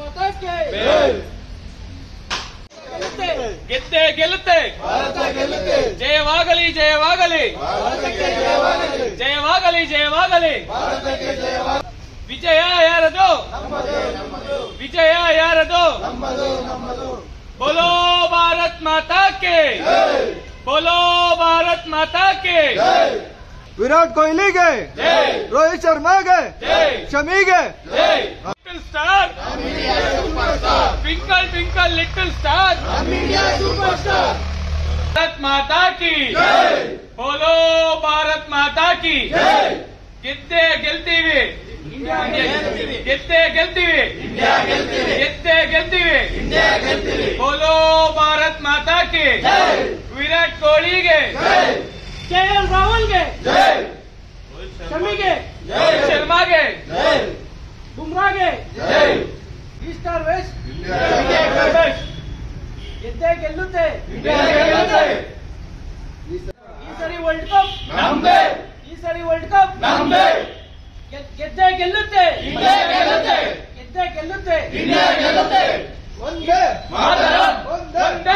ಮಾತಾ K ಗೆಲ್ಲುತ್ತೆ. ಗೆದ್ದೆ ಗೆಲ್ಲುತ್ತೆ ಜಯವಾಗಲಿ ಜಯವಾಗಲಿ ಜಯವಾಗಲಿ ಜಯವಾಗಲಿ ವಿಜಯ ಯಾರದು ವಿಜಯ ಯಾರದು ಬೋಲೋ ಭಾರತ್ ಮಾತಾ ಕೆ ಬೋಲೋ ಭಾರತ್ ಮಾತಾ ಕೆ ವಿರಾಟ್ ಕೊಹ್ಲಿಗೆ ಜೈ ರೋಹಿತ್ ಶರ್ಮಾಗೆ ಜೈ ಶಮಿಗೆ ಜೈ little star twinkle twinkle little star Bharat Mata ಕಿ ಬೋಲೋ ಭಾರತ್ ಮಾತಾ ಕಿ ಗೆದ್ದೆ ಗೆಲ್ತೀವಿ ಗೆದ್ದೆ ಗೆಲ್ತೀವಿ ಗೆದ್ದೆ ಗೆಲ್ತೀವಿ ಬೋಲೋ ಭಾರತ್ ಮಾತಾ ಕಿ ವಿರಾಟ್ ಕೊಹ್ಲಿಗೆ ಕೆ ಎಲ್ ರಾಹುಲ್ಗೆ ಶಮಿಗೆ ರೋಹಿತ್ ಶರ್ಮಾಗೆ ಬುಮ್ರಾಗೆ ಈಸ್ಟರ್ ವೆಸ್ಟ್ ಗೆದ್ದೆ ಗೆಲ್ಲುತ್ತೆ ಈ ಸರಿ ವರ್ಲ್ಡ್ ಕಪ್ ನಮ್ದೇ ಈ ಸರಿ ವರ್ಲ್ಡ್ ಕಪ್ ನಮ್ದೇ ಗೆದ್- ಗೆದ್ದೆ ಗೆಲ್ಲುತ್ತೆ ಇಂಡಿಯಾ ಗೆಲ್ಲುತ್ತೆ ಗೆದ್ದೆ ಗೆಲ್ಲುತ್ತೆ ಇಂಡಿಯಾ ಗೆಲ್ಲುತ್ತೆ ಒಂದೇ ಮಾತರಂ ಒಂದೇ ಒಂದೇ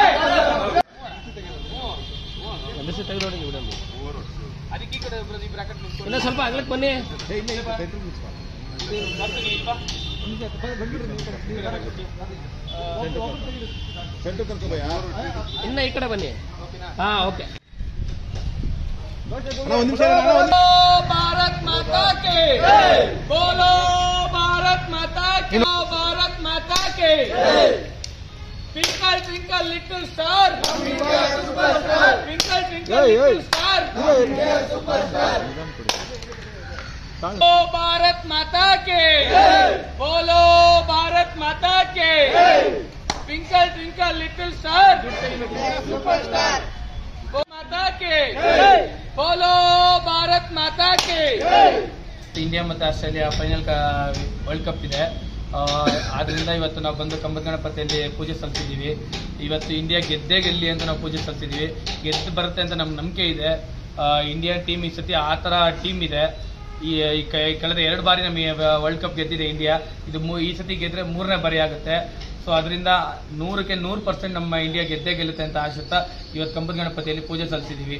ಅದಕ್ಕೆ ಈ ಕಡೆ ಒಬ್ರದ್ದು ಇಬ್ರು ಆ ಕಡೆ ನಿಂತ್ಕೊಳ್ಳಿ. ಇನ್ನ ಸ್ವಲ್ಪ ಆಗ್ಲಕ್ಕೆ ಬನ್ನಿ ಬರ್ತೀನಿ ಇಲ್ವಾ? ಇನ್ನ ಈ ಕಡೆ ಬನ್ನಿ ಹಾ ಓಕೆ बोलो भारत माता के बोलो भारत माता के भारत माता के twinkle twinkle little star twinkle twinkle Hey, hey. लिटिल स्टार बोलो भारत माता के बोलो भारत माता के twinkle twinkle little star superstar माता के बोलो भारत माता के ಇಂಡಿಯಾ ಮತ್ತು ಆಸ್ಟ್ರೇಲಿಯಾ ಫೈನಲ್ ವರ್ಲ್ಡ್ ಕಪ್ ಇದೆ ಆ, ಆದ್ರಿಂದ ಇವತ್ತು ನಾವು ಬಂದು ಕಂಬದ ಗಣಪತಿಯಲ್ಲಿ ಪೂಜೆ ಸಲ್ಲಿಸಿದ್ದೀವಿ ಇವತ್ತು ಇಂಡಿಯಾ ಗೆದ್ದೇ ಗೆಲ್ಲಿ ಅಂತ ನಾವು ಪೂಜೆ ಸಲ್ಲಿಸಿದ್ದೀವಿ ಗೆದ್ದು ಬರುತ್ತೆ ಅಂತ ನಮ್ಗೆ ನಂಬಿಕೆ ಇದೆ ಆ, ಇಂಡಿಯಾ ಟೀಮ್ ಈ ಸತಿ ಆ ಥರ ಟೀಮ್ ಇದೆ ಈ ಈ ಕ- ಕಳೆದ ಎರಡು ಬಾರಿ ನಮಗೆ ವರ್ಲ್ಡ್ ಕಪ್ ಗೆದ್ದಿದೆ ಇಂಡಿಯಾ ಇದು ಮೂ- ಈ ಸತಿ ಗೆದ್ರೆ ಮೂರನೇ ಬಾರಿ ಆಗುತ್ತೆ ಸೊ ಅದರಿಂದ ನೂರಕ್ಕೆ ನೂರು ಪರ್ಸೆಂಟ್ ನಮ್ಮ ಇಂಡಿಯಾ ಗೆದ್ದೇ ಗೆಲ್ಲುತ್ತೆ ಅಂತ ಆಶಿಸ್ತಾ ಇವತ್ತು ಕಂಬದ ಗಣಪತಿಯಲ್ಲಿ ಪೂಜೆ ಸಲ್ಲಿಸಿದ್ದೀವಿ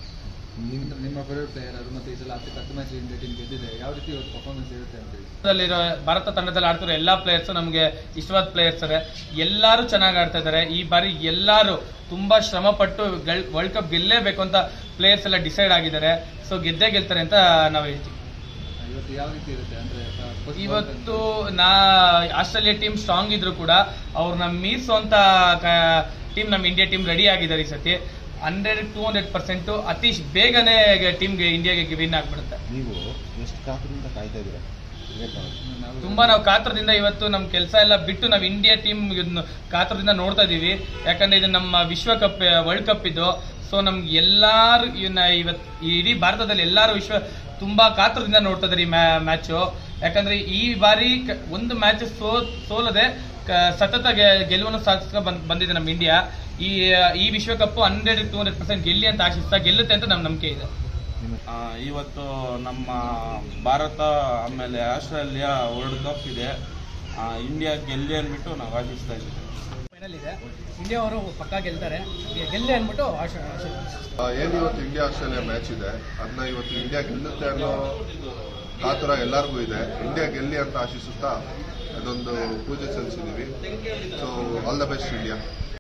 ನಿಮ್ಮ ನಿಮ್ಮ ಫೇವರೇಟ್ ಪ್ಲೇಯರ್ ಅದು ಮತ್ತೆ ಈ ಸಲ ಹತ್ತು ಹತ್ತು ಮ್ಯಾಚ್ ಇಂಡಿಯಾ ಟೀಮ್ ಗೆದ್ದಿದೆ ಯಾವ ರೀತಿ ಇವತ್ತು ಪರ್ಫಾರ್ಮೆನ್ಸ್ ಇರುತ್ತೆ ಅಂತ ಹೇಳಿ ತಂಡದಲ್ಲಿರೋ ಭಾರತ ತಂಡದಲ್ಲಿ ಆಡ್ತಿರೋ ಎಲ್ಲಾ ಪ್ಲೇಯರ್ಸ್ ನಮಗೆ ಇಷ್ಟವಾದ ಪ್ಲೇಯರ್ಸ್ ಅರೆ ಎಲ್ಲರೂ ಚೆನ್ನಾಗಿ ಆಡ್ತಾ ಇದ್ದಾರೆ ಈ ಬಾರಿ ಎಲ್ಲರೂ ತುಂಬಾ ಶ್ರಮ ಪಟ್ಟು ವರ್ಲ್ಡ್ ಕಪ್ ಗೆಲ್ಲೇಬೇಕು ಅಂತ ಪ್ಲೇಯರ್ಸ್ ಎಲ್ಲ ಡಿಸೈಡ್ ಆಗಿದ್ದಾರೆ ಸೊ ಗೆದ್ದೇ ಗೆಲ್ತಾರೆ ಅಂತ ನಾವು ಹೇಳ್ತೀವಿ ಇವತ್ತು ಯಾವ ರೀತಿ ಇರುತ್ತೆ ಅಂದ್ರೆ first ball ಇವತ್ತು ನಾ ಆಸ್ಟ್ರೇಲಿಯಾ ಟೀಮ್ ಸ್ಟ್ರಾಂಗ್ ಇದ್ರು ಕೂಡ ಅವ್ರನ್ನ ಮೀರಿಸುವಂತ ಟೀಮ್ ನಮ್ಮ ಇಂಡಿಯಾ ಟೀಮ್ ರೆಡಿ ಆಗಿದ್ದಾರೆ ಈ ಸತಿ ಹಂಡ್ರೆಡ್ ಟೂ ಹಂಡ್ರೆಡ್ ಪರ್ಸೆಂಟ್ ಅತಿ ಬೇಗನೆ ಟೀಮ್ಗೆ ಇಂಡಿಯಾಗೆ ವಿನ್ ಆಗ್ಬಿಡುತ್ತೆ ನೀವು ಎಷ್ಟು ಕಾತುರದಿಂದ ಕಾಯ್ತಾ ಇದ್ದೀರಾ ಕ್ರಿಕೆಟ್ ನಾವು ತುಂಬಾ ನಾವು ಕಾತ್ರದಿಂದ ಇವತ್ತು ನಮ್ಮ ಕೆಲಸ ಎಲ್ಲ ಬಿಟ್ಟು ನಾವು ಇಂಡಿಯಾ ಟೀಮ್ ಕಾತ್ರದಿಂದ ನೋಡ್ತಾ ಇದೀವಿ ಯಾಕಂದ್ರೆ ಇದು ನಮ್ಮ ವಿಶ್ವಕಪ್ ವರ್ಲ್ಡ್ ಕಪ್ ಇದು ಸೊ ನಮ್ಗೆ ಎಲ್ಲಾರು ಇವನ್ನ ಇವತ್ತು ಈ ಇಡೀ ಭಾರತದಲ್ಲಿ ಎಲ್ಲಾರು ವಿಶ್ವ ತುಂಬಾ ಕಾತ್ರದಿಂದ ನೋಡ್ತಾ ಇದ್ದಾರೆ ಈ ಮ್ಯಾಚು ಯಾಕಂದ್ರೆ ಈ ಬಾರಿ ಕ- ಒಂದು ಮ್ಯಾಚ್ ಸೋ ಸೋಲದೆ ಕ- ಸತತ ಗೆ- ಗೆಲುವನ್ನು ಸಾಧಿಸ್ಕೊಂಡು ಬಂದ್- ಬಂದಿದೆ ನಮ್ಮ ಇಂಡಿಯಾ ಈ ಈ ವಿಶ್ವಕಪ್ ಹಂಡ್ರೆಡ್ ಟೂ ಹಂಡ್ರೆಡ್ ಪರ್ಸೆಂಟ್ ಗೆಲ್ಲಿ ಅಂತ ಆಶಿಸ್ತಾ ಗೆಲ್ಲುತ್ತೆ ಅಂತ ನಮ್ಮ ನಂಬಿಕೆ ಇದೆ ಆ, ಇವತ್ತು ನಮ್ಮ ಭಾರತ ಆಮೇಲೆ ಆಸ್ಟ್ರೇಲಿಯಾ ವರ್ಲ್ಡ್ ಕಪ್ ಇದೆ ಆ, ಇಂಡಿಯಾ ಗೆಲ್ಲಿ ಅಂದ್ಬಿಟ್ಟು ನಾವು ಆಶಿಸ್ತಾ ಇದ್ದೀವಿ ಫೈನಲ್ ಇದೆ ಇಂಡಿಯಾ ಅವರು ಪಕ್ಕಾ ಗೆಲ್ತಾರೆ ಗೆಲ್ಲಿ ಅಂದ್ಬಿಟ್ಟು ಆಶೆ ಆ, ಏನ್ ಇವತ್ತು ಇಂಡಿಯಾ ಆಸ್ಟ್ರೇಲಿಯಾ ಮ್ಯಾಚ್ ಇದೆ ಅದನ್ನ ಇವತ್ತು ಇಂಡಿಯಾ ಗೆಲ್ಲುತ್ತೆ ಅನ್ನೋ ಕಾತುರ ಎಲ್ಲರಿಗೂ ಇದೆ ಇಂಡಿಯಾ ಗೆಲ್ಲಿ ಅಂತ ಆಶಿಸುತ್ತಾ ಅದೊಂದು ಪೂಜೆ ಸಲ್ಲಿಸಿದೀವಿ so all the best India